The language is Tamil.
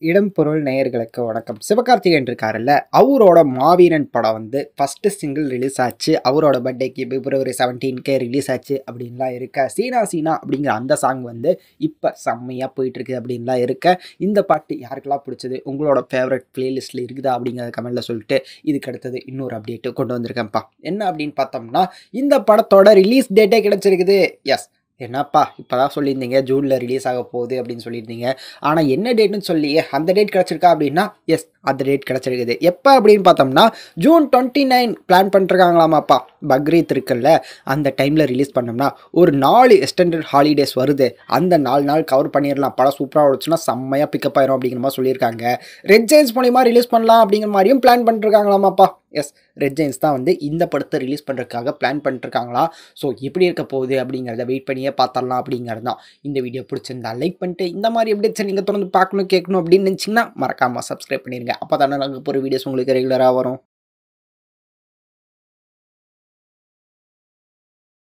இடம் பொருள் நேயர்களுக்கு வணக்கம் சிவகார்த்திகேயன் இருக்காருல்ல அவரோட மாவீரன் படம் வந்து ஃபஸ்ட்டு சிங்கிள் ரிலீஸ் ஆச்சு அவரோட பர்த்டேக்கு பிப்ரவரி செவன்டீன்கே ரிலீஸ் ஆச்சு அப்படின்லாம் இருக்க சீனா சீனா அப்படிங்கிற அந்த சாங் வந்து இப்போ செம்மையாக போயிட்டுருக்கு அப்படின்லாம் இருக்க இந்த பாட்டு யாருக்கெல்லாம் பிடிச்சது உங்களோட ஃபேவரட் பிளேலிஸ்ட்டில் இருக்குதா அப்படிங்கிறத கமெண்ட்டில் சொல்லிட்டு இதுக்கு அடுத்தது இன்னொரு அப்டேட்டு கொண்டு வந்திருக்கேன்ப்பா என்ன அப்படின்னு பார்த்தோம்னா இந்த படத்தோட ரிலீஸ் டேட்டே கிடச்சிருக்குது எஸ் என்னப்பா இப்போ தான் சொல்லியிருந்தீங்க ஜூனில் ரிலீஸ் ஆக போகுது அப்படின்னு சொல்லியிருந்தீங்க ஆனால் என்ன டேட்னு சொல்லி அந்த டேட் கிடச்சிருக்கா அப்படின்னா எஸ் அந்த டேட் கிடச்சிருக்குது எப்போ அப்படின்னு பார்த்தோம்னா ஜூன் டுவெண்ட்டி நைன் பிளான் பண்ணிருக்காங்களாமாப்பா பக்ரீத் இருக்குல்ல அந்த டைமில் ரிலீஸ் பண்ணோம்னா ஒரு நாலு எக்ஸ்டெண்டட் ஹாலிடேஸ் வருது அந்த நாலு நாள் கவர் பண்ணிடலாம் படம் சூப்பராக ஓடுச்சுன்னா செம்மையாக பிக்கப் ஆயிரும் அப்படிங்கிற மாதிரி சொல்லியிருக்காங்க ரெட் ஜெயின்ஸ் மூலிமா ரிலீஸ் பண்ணலாம் அப்படிங்கிற மாதிரியும் பிளான் பண்ணிருக்காங்களாமாப்பா எஸ் ரெட் ஜெயின்ஸ் தான் வந்து இந்த படத்தை ரிலீஸ் பண்ணுறதுக்காக பிளான் பண்ணிருக்காங்களா ஸோ எப்படி இருக்க போகுது அப்படிங்கிறத வெயிட் பண்ணியே பார்த்தரலாம் அப்படிங்கிறது தான் இந்த வீடியோ பிடிச்சிருந்தா லைக் பண்ணிட்டு இந்த மாதிரி அப்டேட்ஸை நீங்கள் தொடர்ந்து பார்க்கணும் கேட்கணும் அப்படின்னு நினச்சிங்கன்னா மறக்காமல் சப்ஸ்கிரைப் பண்ணிடுங்க அப்போ தானே நாங்கள் போகிற வீடியோஸ் உங்களுக்கு ரெகுலராக வரும்